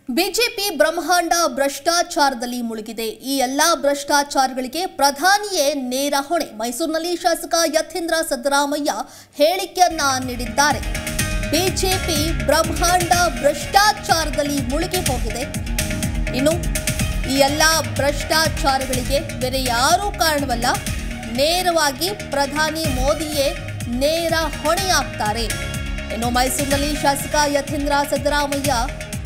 BJP ಬ್ರಹ್ಮಾಂಡ ಭ್ರಷ್ಟಾಚಾರದಲ್ಲಿ ಮುಳುಗಿದೆ ಈ ಎಲ್ಲಾ ಭ್ರಷ್ಟಾಚಾರಗಳಿಗೆ ಪ್ರಧಾನಿಯೇ ನೇರ ಹೊಣೆ ಮೈಸೂರಿನಲ್ಲಿ ಶಾಸಕ ಯತೀಂದ್ರ ಸಿದ್ದರಾಮಯ್ಯ ಹೇಳಿಕೆಯನ್ನ ನೀಡಿದ್ದಾರೆ ಬಿಜೆಪಿ ಬ್ರಹ್ಮಾಂಡ ಭ್ರಷ್ಟಾಚಾರದಲ್ಲಿ ಮುಳುಗಿ ಹೋಗಿದೆ ಇನ್ನು ಈ ಎಲ್ಲ ಭ್ರಷ್ಟಾಚಾರಗಳಿಗೆ ಬೇರೆ ಯಾರೂ ಕಾರಣವಲ್ಲ ನೇರವಾಗಿ ಪ್ರಧಾನಿ ಮೋದಿಯೇ ನೇರ ಹೊಣೆಯಾಗ್ತಾರೆ ಇನ್ನು ಮೈಸೂರಿನಲ್ಲಿ ಶಾಸಕ ಯತೀಂದ್ರ ಸಿದ್ದರಾಮಯ್ಯ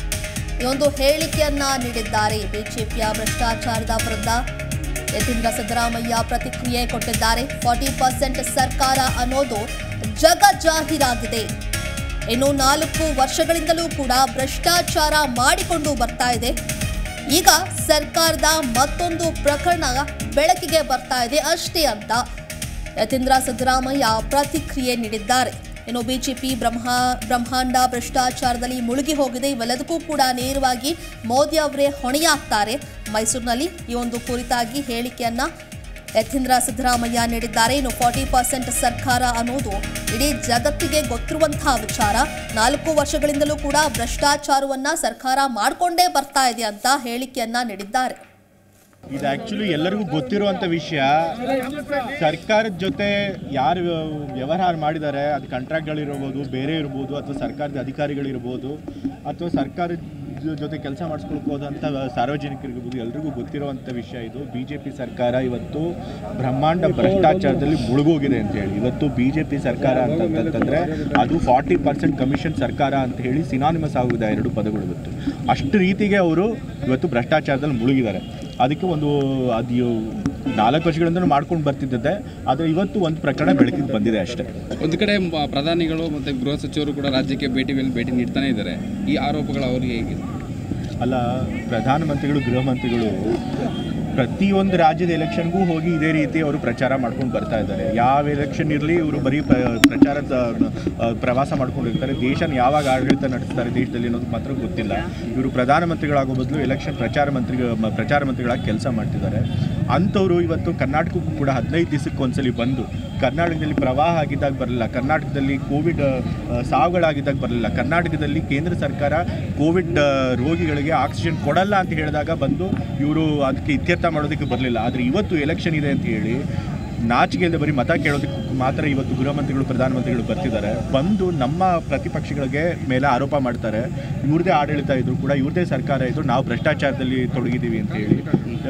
ಈ ಒಂದು ಹೇಳಿಕೆಯನ್ನ ನೀಡಿದ್ದಾರೆ ಬಿಜೆಪಿಯ ಭ್ರಷ್ಟಾಚಾರದ ವಿರುದ್ಧ ಯತೀಂದ್ರ ಸಿದ್ದರಾಮಯ್ಯ ಪ್ರತಿಕ್ರಿಯೆ ಕೊಟ್ಟಿದ್ದಾರೆ ಫಾರ್ಟಿ ಪರ್ಸೆಂಟ್ ಸರ್ಕಾರ ಅನ್ನೋದು ಜಗ ಜಾಹೀರಾಗಿದೆ ಇನ್ನು ನಾಲ್ಕು ವರ್ಷಗಳಿಂದಲೂ ಕೂಡ ಭ್ರಷ್ಟಾಚಾರ ಮಾಡಿಕೊಂಡು ಬರ್ತಾ ಇದೆ ಈಗ ಸರ್ಕಾರದ ಮತ್ತೊಂದು ಪ್ರಕರಣ ಬೆಳಕಿಗೆ ಬರ್ತಾ ಇದೆ ಅಷ್ಟೇ ಅಂತ ಯತೀಂದ್ರ ಸಿದ್ದರಾಮಯ್ಯ ಪ್ರತಿಕ್ರಿಯೆ ನೀಡಿದ್ದಾರೆ ಇನ್ನು ಬಿಜೆಪಿ ಬ್ರಹ್ಮ ಬ್ರಹ್ಮಾಂಡ ಭ್ರಷ್ಟಾಚಾರದಲ್ಲಿ ಮುಳುಗಿ ಹೋಗಿದೆ ಇವೆಲ್ಲದಕ್ಕೂ ಕೂಡ ನೇರವಾಗಿ ಮೋದಿ ಅವರೇ ಹೊಣೆಯಾಗ್ತಾರೆ ಮೈಸೂರಿನಲ್ಲಿ ಈ ಒಂದು ಕುರಿತಾಗಿ ಹೇಳಿಕೆಯನ್ನ ಯತೀಂದ್ರ ಸಿದ್ದರಾಮಯ್ಯ ನೀಡಿದ್ದಾರೆ ಇನ್ನು ಫಾರ್ಟಿ ಪರ್ಸೆಂಟ್ ಸರ್ಕಾರ ಅನ್ನೋದು ಇಡೀ ಜಗತ್ತಿಗೆ ಗೊತ್ತಿರುವಂತಹ ವಿಚಾರ ನಾಲ್ಕು ವರ್ಷಗಳಿಂದಲೂ ಕೂಡ ಭ್ರಷ್ಟಾಚಾರವನ್ನ ಸರ್ಕಾರ ಮಾಡಿಕೊಂಡೇ ಬರ್ತಾ ಇದೆ ಅಂತ ಹೇಳಿಕೆಯನ್ನ ನೀಡಿದ್ದಾರೆ ಇದು ಆ್ಯಕ್ಚುಲಿ ಎಲ್ಲರಿಗೂ ಗೊತ್ತಿರುವಂಥ ವಿಷಯ ಸರ್ಕಾರದ ಜೊತೆ ಯಾರು ವ್ಯವಹಾರ ಮಾಡಿದ್ದಾರೆ ಅದು ಕಾಂಟ್ರಾಕ್ಟ್ಗಳಿರ್ಬೋದು ಬೇರೆ ಇರ್ಬೋದು ಅಥವಾ ಸರ್ಕಾರದ ಅಧಿಕಾರಿಗಳಿರ್ಬೋದು ಅಥವಾ ಸರ್ಕಾರದ ಜೊತೆ ಕೆಲಸ ಮಾಡಿಸ್ಕೊಳಕ್ಕೆ ಹೋದಂಥ ಸಾರ್ವಜನಿಕರಿರ್ಬೋದು ಎಲ್ರಿಗೂ ಗೊತ್ತಿರುವಂಥ ವಿಷಯ ಇದು ಬಿ ಜೆ ಪಿ ಸರ್ಕಾರ ಇವತ್ತು ಬ್ರಹ್ಮಾಂಡ ಭ್ರಷ್ಟಾಚಾರದಲ್ಲಿ ಮುಳುಗೋಗಿದೆ ಅಂತ ಹೇಳಿ ಇವತ್ತು ಬಿ ಜೆ ಪಿ ಸರ್ಕಾರ ಅಂತಂತಂದರೆ ಅದು ಫಾರ್ಟಿ ಪರ್ಸೆಂಟ್ ಕಮಿಷನ್ ಸರ್ಕಾರ ಅಂತ ಹೇಳಿ ಸಿನಾನಿಮಸ್ ಆಗಿದೆ ಎರಡು ಪದಗಳು ಇವತ್ತು ಅಷ್ಟು ರೀತಿಗೆ ಅವರು ಇವತ್ತು ಭ್ರಷ್ಟಾಚಾರದಲ್ಲಿ ಮುಳುಗಿದ್ದಾರೆ ಅದಕ್ಕೆ ಒಂದು ಅದು ನಾಲ್ಕು ವರ್ಷಗಳಿಂದ ಮಾಡ್ಕೊಂಡು ಬರ್ತಿದ್ದದೆ ಆದರೆ ಇವತ್ತು ಒಂದು ಪ್ರಕರಣ ಬೆಳಕಿಗೆ ಬಂದಿದೆ ಅಷ್ಟೇ ಒಂದು ಕಡೆ ಮ- ಪ್ರಧಾನಿಗಳು ಮತ್ತು ಗೃಹ ಸಚಿವರು ಕೂಡ ರಾಜ್ಯಕ್ಕೆ ಭೇಟಿ ಮೇಲೆ ಭೇಟಿ ನೀಡ್ತಾನೆ ಇದ್ದಾರೆ ಈ ಆರೋಪಗಳು ಅವರಿಗೆ ಹೇಗಿದೆ ಅಲ್ಲ ಪ್ರಧಾನಮಂತ್ರಿಗಳು ಗೃಹ ಮಂತ್ರಿಗಳು ಪ್ರತಿಯೊಂದು ರಾಜ್ಯದ ಎಲೆಕ್ಷನ್ಗೂ ಹೋಗಿ ಇದೇ ರೀತಿ ಅವರು ಪ್ರಚಾರ ಮಾಡ್ಕೊಂಡು ಬರ್ತಾ ಇದ್ದಾರೆ ಯಾವ ಎಲೆಕ್ಷನ್ ಇರಲಿ ಇವರು ಬರೀ ಪ್ರ- ಪ್ರಚಾರದ ಆ, ಪ್ರವಾಸ ಮಾಡ್ಕೊಂಡಿರ್ತಾರೆ ದೇಶನ ಯಾವಾಗ ಆಡಳಿತ ನಡೆಸ್ತಾರೆ ದೇಶದಲ್ಲಿ ಅನ್ನೋದು ಮಾತ್ರ ಗೊತ್ತಿಲ್ಲ ಇವರು ಪ್ರಧಾನಮಂತ್ರಿಗಳಾಗೋ ಬದಲು ಎಲೆಕ್ಷನ್ ಪ್ರಚಾರ ಮಂತ್ರಿ ಮ- ಪ್ರಚಾರ ಮಂತ್ರಿಗಳಾಗಿ ಕೆಲಸ ಮಾಡ್ತಿದ್ದಾರೆ ಅಂಥವ್ರು ಇವತ್ತು ಕರ್ನಾಟಕಕ್ಕೂ ಕೂಡ ಹದಿನೈದು ದಿವಸಕ್ಕೆ ಒಂದ್ಸಲಿ ಬಂದು ಕರ್ನಾಟಕದಲ್ಲಿ ಪ್ರವಾಹ ಆಗಿದ್ದಾಗ ಬರಲಿಲ್ಲ ಕರ್ನಾಟಕದಲ್ಲಿ ಕೋವಿಡ್ ಆ, ಸಾವುಗಳಾಗಿದ್ದಾಗ ಬರಲಿಲ್ಲ ಕರ್ನಾಟಕದಲ್ಲಿ ಕೇಂದ್ರ ಸರ್ಕಾರ ಕೋವಿಡ್ ಆ, ರೋಗಿಗಳಿಗೆ ಆಕ್ಸಿಜನ್ ಕೊಡಲ್ಲ ಅಂತ ಹೇಳಿದಾಗ ಬಂದು ಇವರು ಅದಕ್ಕೆ ಇತ್ಯರ್ಥ ಮಾಡೋದಕ್ಕೆ ಬರಲಿಲ್ಲ ಆದರೆ ಇವತ್ತು ಎಲೆಕ್ಷನ್ ಇದೆ ಅಂತ ಹೇಳಿ ನಾಚಿಕೆ ಇಲ್ಲದೆ ಬರೀ ಮತ ಕೇಳೋದಕ್ಕೆ ಮಾತ್ರ ಇವತ್ತು ಗೃಹ ಮಂತ್ರಿಗಳು ಪ್ರಧಾನಮಂತ್ರಿಗಳು ಬರ್ತಿದ್ದಾರೆ ಬಂದು ನಮ್ಮ ಪ್ರತಿಪಕ್ಷಗಳಿಗೆ ಮೇಲೆ ಆರೋಪ ಮಾಡ್ತಾರೆ ಇವ್ರದೇ ಆಡಳಿತ ಇದ್ರು ಕೂಡ ಇವ್ರದೇ ಸರ್ಕಾರ ಇದ್ರು ನಾವು ಭ್ರಷ್ಟಾಚಾರದಲ್ಲಿ ತೊಡಗಿದ್ದೀವಿ ಅಂತ ಹೇಳಿ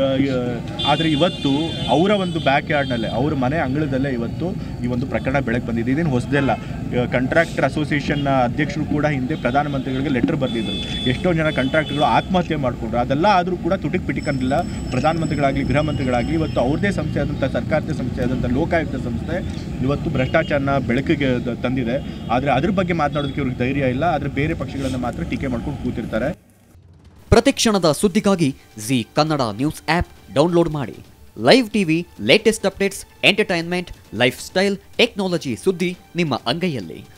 ಆದರೆ ಇವತ್ತು ಅವರ ಒಂದು ಬ್ಯಾಕ್ ಯಾರ್ಡ್ನಲ್ಲೇ ಅವ್ರ ಮನೆ ಅಂಗಳದಲ್ಲೇ ಇವತ್ತು ಈ ಒಂದು ಪ್ರಕರಣ ಬೆಳಕು ಬಂದಿದೆ ಇದೇನು ಹೊಸದಲ್ಲ ಕಂಟ್ರಾಕ್ಟರ್ ಅಸೋಸಿಯೇಷನ್ನ ಅಧ್ಯಕ್ಷರು ಕೂಡ ಹಿಂದೆ ಪ್ರಧಾನಮಂತ್ರಿಗಳಿಗೆ ಲೆಟರ್ ಬರೆದಿದ್ದರು ಎಷ್ಟೋ ಜನ ಕಂಟ್ರಾಕ್ಟರ್ಗಳು ಆತ್ಮಹತ್ಯೆ ಮಾಡಿಕೊಂಡ್ರು ಅದೆಲ್ಲ ಆದರೂ ಕೂಡ ತುಟಿಕ್ ಪಿಟಿಕನ್ನಿಲ್ಲ ಪ್ರಧಾನಮಂತ್ರಿಗಳಾಗಲಿ ಗೃಹ ಮಂತ್ರಿಗಳಾಗಲಿ ಇವತ್ತು ಅವ್ರದ್ದೇ ಸಂಸ್ಥೆ ಆದಂಥ ಸರ್ಕಾರದ ಸಂಸ್ಥೆ ಆದಂಥ ಲೋಕಾಯುಕ್ತ ಸಂಸ್ಥೆ ಇವತ್ತು ಭ್ರಷ್ಟಾಚಾರನ ಬೆಳಕಿಗೆ ದ- ತಂದಿದೆ ಆದರೆ ಅದ್ರ ಬಗ್ಗೆ ಮಾತನಾಡೋದಕ್ಕೆ ಇವ್ರಿಗೆ ಧೈರ್ಯ ಇಲ್ಲ ಆದರೆ ಬೇರೆ ಪಕ್ಷಗಳನ್ನು ಮಾತ್ರ ಟೀಕೆ ಮಾಡ್ಕೊಂಡು ಕೂತಿರ್ತಾರೆ ಪ್ರತಿಕ್ಷಣದ ಸುದ್ದಿಗಾಗಿ Zee Kannada news app download ಮಾಡಿ live TV latest updates entertainment lifestyle technology ಸುದ್ದಿ ನಿಮ್ಮ ಅಂಗೈಯಲ್ಲಿ